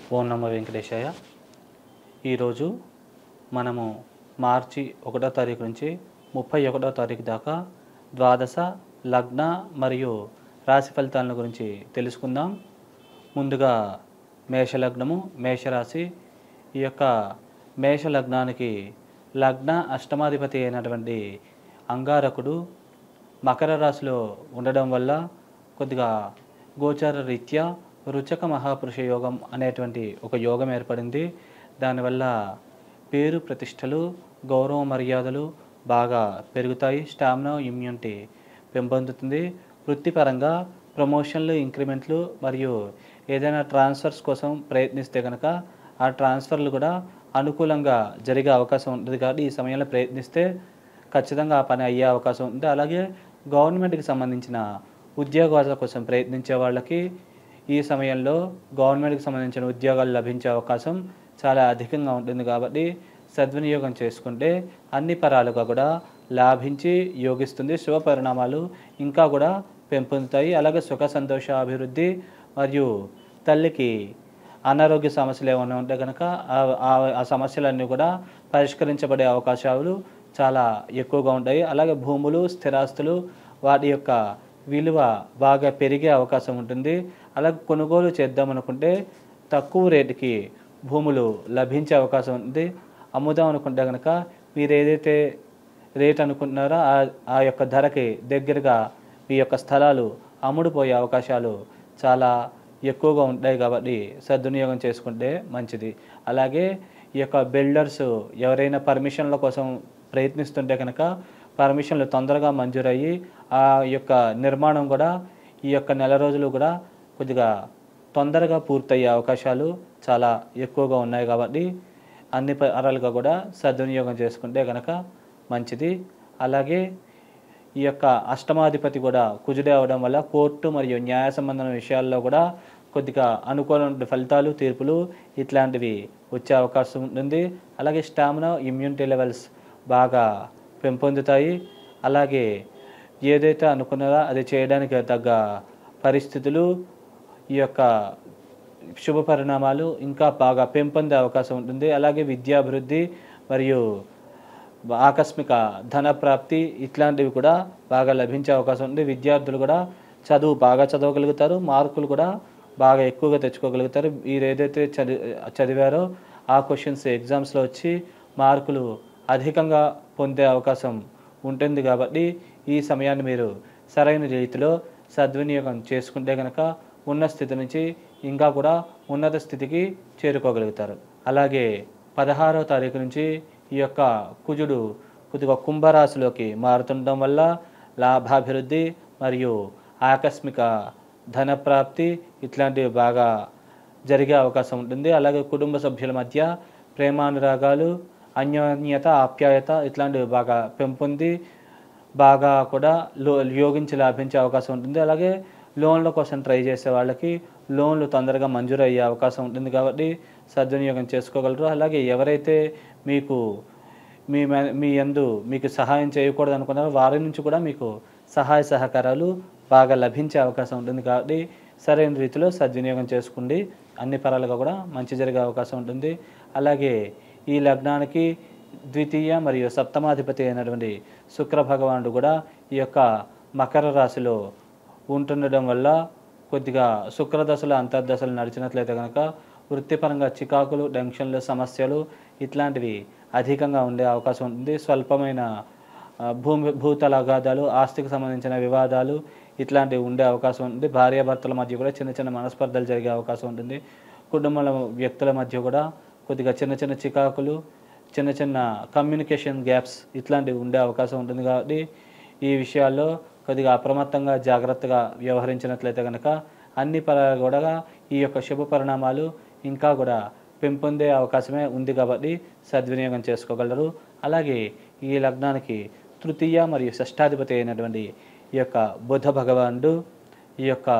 ఓం నమ వెంకటేశాయ ఈరోజు మనము మార్చి ఒకటో తారీఖు నుంచి ముప్పై ఒకటో తారీఖు దాకా ద్వాదశ లగ్న మరియు రాశి ఫలితాల గురించి తెలుసుకుందాం ముందుగా మేషలగ్నము మేషరాశి ఈ యొక్క మేష లగ్నానికి లగ్న అష్టమాధిపతి అయినటువంటి అంగారకుడు మకర రాశిలో ఉండడం వల్ల కొద్దిగా గోచార రీత్యా రుచక మహాపురుష యోగం అనేటువంటి ఒక యోగం ఏర్పడింది దానివల్ల పేరు ప్రతిష్టలు గౌరవ మర్యాదలు బాగా పెరుగుతాయి స్టామినా ఇమ్యూనిటీ పెంపొందుతుంది వృత్తిపరంగా ప్రమోషన్లు ఇంక్రిమెంట్లు మరియు ఏదైనా ట్రాన్స్ఫర్స్ కోసం ప్రయత్నిస్తే కనుక ఆ ట్రాన్స్ఫర్లు కూడా అనుకూలంగా జరిగే అవకాశం ఉంటుంది కాబట్టి ఈ సమయంలో ప్రయత్నిస్తే ఖచ్చితంగా ఆ పని అయ్యే అవకాశం ఉంది అలాగే గవర్నమెంట్కి సంబంధించిన ఉద్యోగాల కోసం ప్రయత్నించే వాళ్ళకి ఈ సమయంలో గవర్నమెంట్కి సంబంధించిన ఉద్యోగాలు లభించే అవకాశం చాలా అధికంగా ఉంటుంది కాబట్టి సద్వినియోగం చేసుకుంటే అన్ని పరాలుగా కూడా లాభించి యోగిస్తుంది శుభ పరిణామాలు ఇంకా కూడా పెంపొందుతాయి అలాగే సుఖ సంతోష అభివృద్ధి మరియు తల్లికి అనారోగ్య సమస్యలు ఏమైనా ఉంటే కనుక ఆ- ఆ- ఆ సమస్యలన్నీ కూడా పరిష్కరించబడే అవకాశాలు చాలా ఎక్కువగా ఉంటాయి అలాగే భూములు స్థిరాస్తులు వాటి యొక్క విలువ బాగా పెరిగే అవకాశం ఉంటుంది అలాగే కొనుగోలు చేద్దాం అనుకుంటే తక్కువ రేటుకి భూములు లభించే అవకాశం ఉంది అమ్ముదాం అనుకుంటే కనుక మీరు ఏదైతే రేట్ అనుకుంటున్నారో ఆ ఆ యొక్క ధరకి దగ్గరగా మీ యొక్క స్థలాలు అమ్ముడుపోయే అవకాశాలు చాలా ఎక్కువగా ఉంటాయి కాబట్టి సద్వినియోగం చేసుకుంటే మంచిది అలాగే ఈ యొక్క బిల్డర్స్ ఎవరైనా పర్మిషన్ల కోసం ప్రయత్నిస్తుంటే కనుక పర్మిషన్లు తొందరగా మంజూరయ్యి ఆ యొక్క నిర్మాణం కూడా ఈ యొక్క నెల రోజులు కూడా కొద్దిగా తొందరగా పూర్తయ్యే అవకాశాలు చాలా ఎక్కువగా ఉన్నాయి కాబట్టి అన్ని పరాలుగా కూడా సద్వినియోగం చేసుకుంటే కనుక మంచిది అలాగే ఈ యొక్క అష్టమాధిపతి కూడా కుజుడే అవడం వల్ల కోర్టు మరియు న్యాయ సంబంధమైన విషయాల్లో కూడా కొద్దిగా అనుకూలమైన ఫలితాలు తీర్పులు ఇట్లాంటివి వచ్చే అవకాశం ఉంటుంది అలాగే స్టామినా ఇమ్యూనిటీ లెవెల్స్ బాగా పెంపొందుతాయి అలాగే ఏదైతే అనుకున్నారో అది చేయడానికి తగ్గ పరిస్థితులు ఈ యొక్క శుభ పరిణామాలు ఇంకా బాగా పెంపొందే అవకాశం ఉంటుంది అలాగే విద్యాభివృద్ధి మరియు ఆకస్మిక ధన ప్రాప్తి ఇట్లాంటివి కూడా బాగా లభించే అవకాశం ఉంది విద్యార్థులు కూడా చదువు బాగా చదవగలుగుతారు మార్కులు కూడా బాగా ఎక్కువగా తెచ్చుకోగలుగుతారు మీరు ఏదైతే చది చదివారో ఆ క్వశ్చన్స్ ఎగ్జామ్స్లో వచ్చి మార్కులు అధికంగా పొందే అవకాశం ఉంటుంది కాబట్టి ఈ సమయాన్ని మీరు సరైన రీతిలో సద్వినియోగం చేసుకుంటే కనుక ఉన్న స్థితి నుంచి ఇంకా కూడా ఉన్నత స్థితికి చేరుకోగలుగుతారు అలాగే పదహారవ తారీఖు నుంచి ఈ యొక్క కుజుడు కొద్దిగా కుంభరాశిలోకి మారుతుండడం వల్ల లాభాభివృద్ధి మరియు ఆకస్మిక ధన ప్రాప్తి ఇట్లాంటివి బాగా జరిగే అవకాశం ఉంటుంది అలాగే కుటుంబ సభ్యుల మధ్య ప్రేమానురాగాలు అన్యోన్యత ఆప్యాయత ఇట్లాంటివి బాగా పెంపొంది బాగా కూడా లో యోగించి లాభించే అవకాశం ఉంటుంది అలాగే లోన్ల కోసం ట్రై చేసే వాళ్ళకి లోన్లు తొందరగా మంజూరు అయ్యే అవకాశం ఉంటుంది కాబట్టి సద్వినియోగం చేసుకోగలరు అలాగే ఎవరైతే మీకు మీ మే- మీ యందు మీకు సహాయం చేయకూడదు అనుకున్నారో వారి నుంచి కూడా మీకు సహాయ సహకారాలు బాగా లభించే అవకాశం ఉంటుంది కాబట్టి సరైన రీతిలో సద్వినియోగం చేసుకోండి అన్ని పరాలుగా కూడా మంచి జరిగే అవకాశం ఉంటుంది అలాగే ఈ లగ్నానికి ద్వితీయ మరియు సప్తమాధిపతి అయినటువంటి శుక్ర భగవానుడు కూడా ఈ యొక్క మకర రాశిలో ఉంటుండడం వల్ల కొద్దిగా శుక్రదశలు అంతర్దశలు నడిచినట్లయితే కనుక వృత్తిపరంగా చికాకులు టెన్షన్లు సమస్యలు ఇట్లాంటివి అధికంగా ఉండే అవకాశం ఉంటుంది స్వల్పమైన ఆ, భూమి భూతల అగాధాలు ఆస్తికి సంబంధించిన వివాదాలు ఇట్లాంటివి ఉండే అవకాశం ఉంటుంది భార్యాభర్తల మధ్య కూడా చిన్న చిన్న మనస్పర్ధలు జరిగే అవకాశం ఉంటుంది కుటుంబంలో వ్యక్తుల మధ్య కూడా కొద్దిగా చిన్న చిన్న చికాకులు చిన్న చిన్న కమ్యూనికేషన్ గ్యాప్స్ ఇట్లాంటివి ఉండే అవకాశం ఉంటుంది కాబట్టి ఈ విషయాల్లో కొద్దిగా అప్రమత్తంగా జాగ్రత్తగా వ్యవహరించినట్లయితే కనుక అన్ని పరాలు కూడా ఈ యొక్క శుభ పరిణామాలు ఇంకా కూడా పెంపొందే అవకాశమే ఉంది కాబట్టి సద్వినియోగం చేసుకోగలరు అలాగే ఈ లగ్నానికి తృతీయ మరియు షష్టాధిపతి అయినటువంటి ఈ యొక్క బుధ భగవానుడు ఈ యొక్క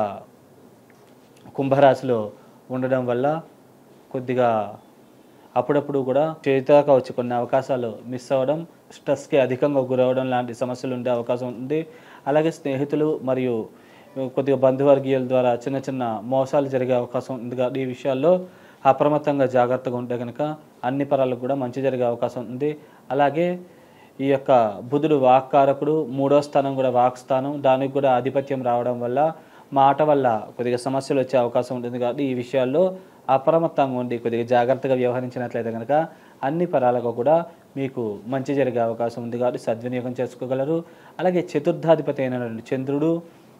కుంభరాశిలో ఉండడం వల్ల కొద్దిగా అప్పుడప్పుడు కూడా చేతిదాకా వచ్చి కొన్ని అవకాశాలు మిస్ అవ్వడం స్ట్రెస్కి అధికంగా గురవడం లాంటి సమస్యలు ఉండే అవకాశం ఉంది అలాగే స్నేహితులు మరియు కొద్దిగా బంధువర్గీయుల ద్వారా చిన్న చిన్న మోసాలు జరిగే అవకాశం ఉంది కాబట్టి ఈ విషయాల్లో అప్రమత్తంగా జాగ్రత్తగా ఉంటే కనుక అన్ని పరాలకు కూడా మంచి జరిగే అవకాశం ఉంది అలాగే ఈ యొక్క బుధుడు వాక్కారకుడు మూడో స్థానం కూడా వాక్ స్థానం దానికి కూడా ఆధిపత్యం రావడం వల్ల మాట వల్ల కొద్దిగా సమస్యలు వచ్చే అవకాశం ఉంటుంది కాబట్టి ఈ విషయాల్లో అప్రమత్తంగా ఉండి కొద్దిగా జాగ్రత్తగా వ్యవహరించినట్లయితే కనుక అన్ని పరాలకు కూడా మీకు మంచి జరిగే అవకాశం ఉంది కాబట్టి సద్వినియోగం చేసుకోగలరు అలాగే చతుర్థాధిపతి అయినటువంటి చంద్రుడు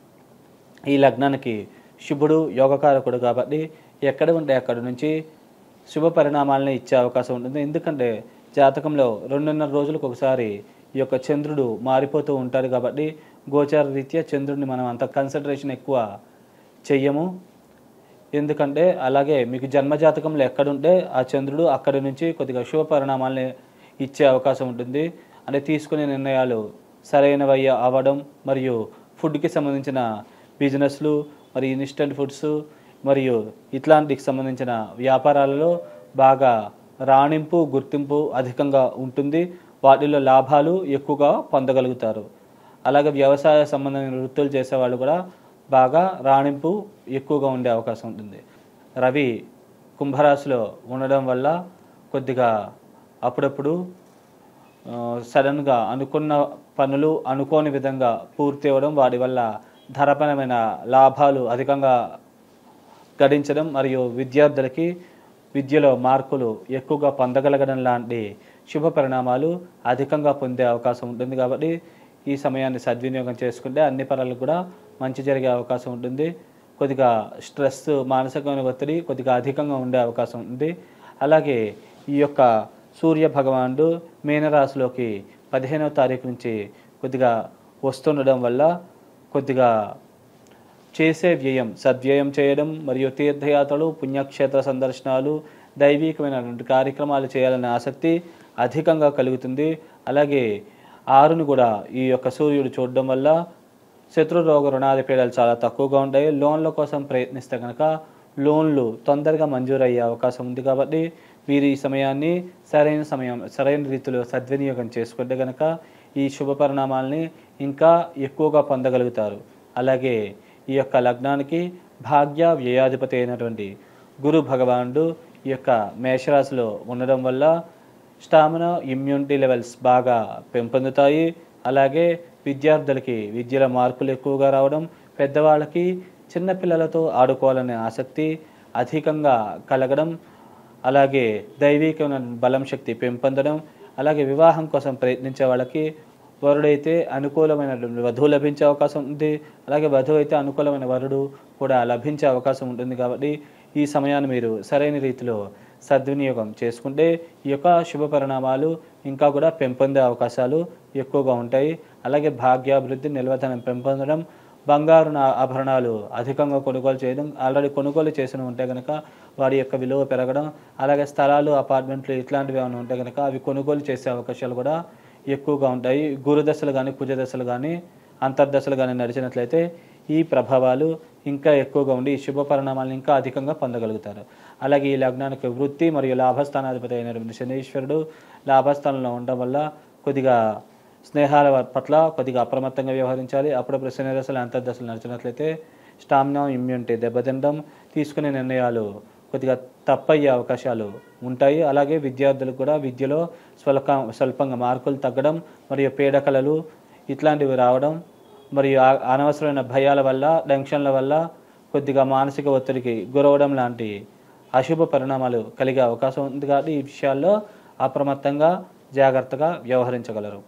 ఈ లగ్నానికి శుభుడు యోగకారకుడు కాబట్టి ఎక్కడ ఉంటే అక్కడ నుంచి శుభ పరిణామాలను ఇచ్చే అవకాశం ఉంటుంది ఎందుకంటే జాతకంలో రెండున్నర రోజులకు ఒకసారి ఈ యొక్క చంద్రుడు మారిపోతూ ఉంటాడు కాబట్టి గోచార రీత్యా చంద్రుడిని మనం అంత కన్సన్ట్రేషన్ ఎక్కువ చెయ్యము ఎందుకంటే అలాగే మీకు జన్మజాతకంలో ఎక్కడుంటే ఆ చంద్రుడు అక్కడి నుంచి కొద్దిగా శుభ పరిణామాలని ఇచ్చే అవకాశం ఉంటుంది అంటే తీసుకునే నిర్ణయాలు సరైనవి అవ్వడం మరియు ఫుడ్కి సంబంధించిన బిజినెస్లు మరియు ఇన్స్టెంట్ ఫుడ్స్ మరియు ఇట్లాంటికి సంబంధించిన వ్యాపారాలలో బాగా రాణింపు గుర్తింపు అధికంగా ఉంటుంది వాటిలో లాభాలు ఎక్కువగా పొందగలుగుతారు అలాగే వ్యవసాయ సంబంధమైన వృత్తులు చేసేవాళ్ళు కూడా బాగా రాణింపు ఎక్కువగా ఉండే అవకాశం ఉంటుంది రవి కుంభరాశిలో ఉండడం వల్ల కొద్దిగా అప్పుడప్పుడు ఆ, సడన్గా అనుకున్న పనులు అనుకోని విధంగా పూర్తి అవ్వడం వాటి వల్ల ధరపరమైన లాభాలు అధికంగా గడించడం మరియు విద్యార్థులకి విద్యలో మార్కులు ఎక్కువగా పొందగలగడం లాంటి శుభ పరిణామాలు అధికంగా పొందే అవకాశం ఉంటుంది కాబట్టి ఈ సమయాన్ని సద్వినియోగం చేసుకుంటే అన్ని పనులకు కూడా మంచి జరిగే అవకాశం ఉంటుంది కొద్దిగా స్ట్రెస్ మానసికమైన ఒత్తిడి కొద్దిగా అధికంగా ఉండే అవకాశం ఉంది అలాగే ఈ యొక్క సూర్య భగవానుడు మీనరాశిలోకి పదిహేనవ తారీఖు నుంచి కొద్దిగా వస్తుండడం వల్ల కొద్దిగా చేసే వ్యయం సద్వ్యయం చేయడం మరియు తీర్థయాత్రలు పుణ్యక్షేత్ర సందర్శనాలు దైవికమైనటువంటి కార్యక్రమాలు చేయాలనే ఆసక్తి అధికంగా కలుగుతుంది అలాగే ఆరును కూడా ఈ యొక్క సూర్యుడు చూడడం వల్ల శత్రు రోగ రుణాది పీడలు చాలా తక్కువగా ఉంటాయి లోన్ల కోసం ప్రయత్నిస్తే కనుక లోన్లు తొందరగా మంజూరు అయ్యే అవకాశం ఉంది కాబట్టి వీరు ఈ సమయాన్ని సరైన సమయం సరైన రీతిలో సద్వినియోగం చేసుకుంటే కనుక ఈ శుభ పరిణామాలని ఇంకా ఎక్కువగా పొందగలుగుతారు అలాగే ఈ యొక్క లగ్నానికి భాగ్య వ్యయాధిపతి అయినటువంటి గురు భగవానుడు ఈ యొక్క మేషరాశిలో ఉండడం వల్ల స్టామినా ఇమ్యూనిటీ లెవెల్స్ బాగా పెంపొందుతాయి అలాగే విద్యార్థులకి విద్యలో మార్కులు ఎక్కువగా రావడం పెద్దవాళ్ళకి చిన్నపిల్లలతో ఆడుకోవాలనే ఆసక్తి అధికంగా కలగడం అలాగే దైవికమైన బలం శక్తి పెంపొందడం అలాగే వివాహం కోసం ప్రయత్నించే వాళ్ళకి వరుడైతే అనుకూలమైనటువంటి వధువు లభించే అవకాశం ఉంది అలాగే వధువు అయితే అనుకూలమైన వరుడు కూడా లభించే అవకాశం ఉంటుంది కాబట్టి ఈ సమయాన్ని మీరు సరైన రీతిలో సద్వినియోగం చేసుకుంటే ఈ యొక్క శుభ పరిణామాలు ఇంకా కూడా పెంపొందే అవకాశాలు ఎక్కువగా ఉంటాయి అలాగే భాగ్యాభివృద్ధి నిల్వధనం పెంపొందడం బంగారు నా- ఆభరణాలు అధికంగా కొనుగోలు చేయడం ఆల్రెడీ కొనుగోలు చేసిన ఉంటే కనుక వాటి యొక్క విలువ పెరగడం అలాగే స్థలాలు అపార్ట్మెంట్లు ఇట్లాంటివి ఏమైనా ఉంటే కనుక అవి కొనుగోలు చేసే అవకాశాలు కూడా ఎక్కువగా ఉంటాయి గురుదశలు కానీ కుజదశలు కానీ అంతర్దశలు కానీ నడిచినట్లయితే ఈ ప్రభావాలు ఇంకా ఎక్కువగా ఉండి ఈ శుభ పరిణామాలను ఇంకా అధికంగా పొందగలుగుతారు అలాగే ఈ లగ్నానికి వృత్తి మరియు లాభస్థానాధిపతి అయినటువంటి శనీశ్వరుడు లాభస్థానంలో ఉండడం వల్ల కొద్దిగా స్నేహాల పట్ల కొద్దిగా అప్రమత్తంగా వ్యవహరించాలి అప్పుడప్పుడు శని దశలు అంతర్దశలు నడిచినట్లయితే స్టామినా ఇమ్యూనిటీ దెబ్బతినడం తీసుకునే నిర్ణయాలు కొద్దిగా తప్పయ్యే అవకాశాలు ఉంటాయి అలాగే విద్యార్థులకు కూడా విద్యలో స్వల్ప స్వల్పంగా మార్కులు తగ్గడం మరియు పీడకలలు ఇట్లాంటివి రావడం మరియు ఆ- అనవసరమైన భయాల వల్ల టెన్షన్ల వల్ల కొద్దిగా మానసిక ఒత్తిడికి గురవడం లాంటి అశుభ పరిణామాలు కలిగే అవకాశం ఉంది కాబట్టి ఈ విషయాల్లో అప్రమత్తంగా జాగ్రత్తగా వ్యవహరించగలరు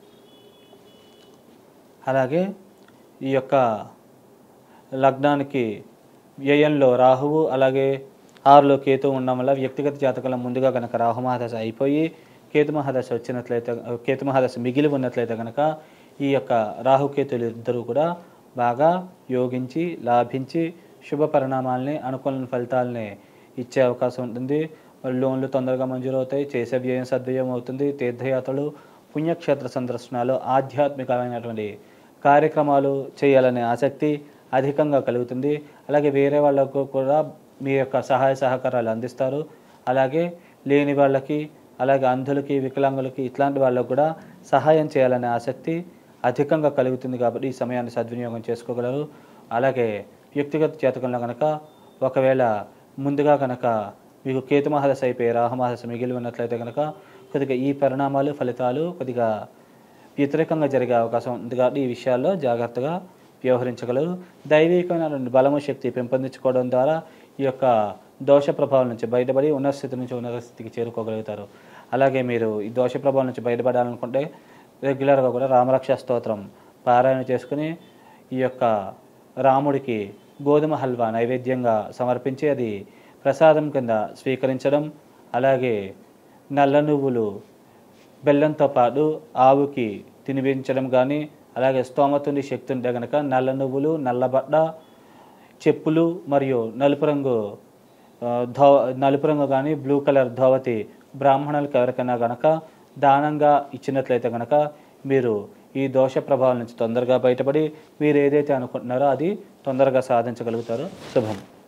అలాగే ఈ యొక్క లగ్నానికి వ్యయంలో రాహువు అలాగే ఆరులో కేతు ఉండడం వల్ల వ్యక్తిగత జాతకంలో ముందుగా కనుక రాహు మహాదశ అయిపోయి కేతు మహాదశ వచ్చినట్లయితే కేతు మహాదశ మిగిలి ఉన్నట్లయితే కనుక ఈ యొక్క రాహుకేతులు ఇద్దరు కూడా బాగా యోగించి లాభించి శుభ పరిణామాలని అనుకూల ఫలితాలని ఇచ్చే అవకాశం ఉంటుంది మరి లోన్లు తొందరగా మంజూరు అవుతాయి చేసే వ్యయం సద్వ్యయం అవుతుంది తీర్థయాత్రలు పుణ్యక్షేత్ర సందర్శనాలు ఆధ్యాత్మికమైనటువంటి కార్యక్రమాలు చేయాలనే ఆసక్తి అధికంగా కలుగుతుంది అలాగే వేరే వాళ్ళకు కూడా మీ యొక్క సహాయ సహకారాలు అందిస్తారు అలాగే లేని వాళ్ళకి అలాగే అంధులకి వికలాంగులకి ఇట్లాంటి వాళ్ళకు కూడా సహాయం చేయాలనే ఆసక్తి అధికంగా కలుగుతుంది కాబట్టి ఈ సమయాన్ని సద్వినియోగం చేసుకోగలరు అలాగే వ్యక్తిగత జాతకంలో కనుక ఒకవేళ ముందుగా కనుక మీకు కేతు మహాదశ అయిపోయి రాహు మహాదశ మిగిలి ఉన్నట్లయితే కనుక కొద్దిగా ఈ పరిణామాలు ఫలితాలు కొద్దిగా వ్యతిరేకంగా జరిగే అవకాశం ఉంది కాబట్టి ఈ విషయాల్లో జాగ్రత్తగా వ్యవహరించగలరు దైవికమైన బలము శక్తి పెంపొందించుకోవడం ద్వారా ఈ యొక్క దోష ప్రభావం నుంచి బయటపడి ఉన్నత స్థితి నుంచి ఉన్నత స్థితికి చేరుకోగలుగుతారు అలాగే మీరు ఈ దోష ప్రభావం నుంచి బయటపడాలనుకుంటే రెగ్యులర్గా కూడా రామరక్ష స్తోత్రం పారాయణ చేసుకుని ఈ యొక్క రాముడికి గోధుమ హల్వా నైవేద్యంగా సమర్పించి అది ప్రసాదం కింద స్వీకరించడం అలాగే నల్ల నువ్వులు బెల్లంతో పాటు ఆవుకి తినిపించడం కానీ అలాగే స్తోమతుండి శక్తి ఉంటే కనుక నల్ల నువ్వులు నల్లబడ్డ చెప్పులు మరియు నలుపు రంగు ఆ, ధో నలుపు రంగు కానీ బ్లూ కలర్ ధోవతి బ్రాహ్మణులకు ఎవరికైనా గనక దానంగా ఇచ్చినట్లయితే కనుక మీరు ఈ దోష ప్రభావం నుంచి తొందరగా బయటపడి మీరు ఏదైతే అనుకుంటున్నారో అది తొందరగా సాధించగలుగుతారో శుభం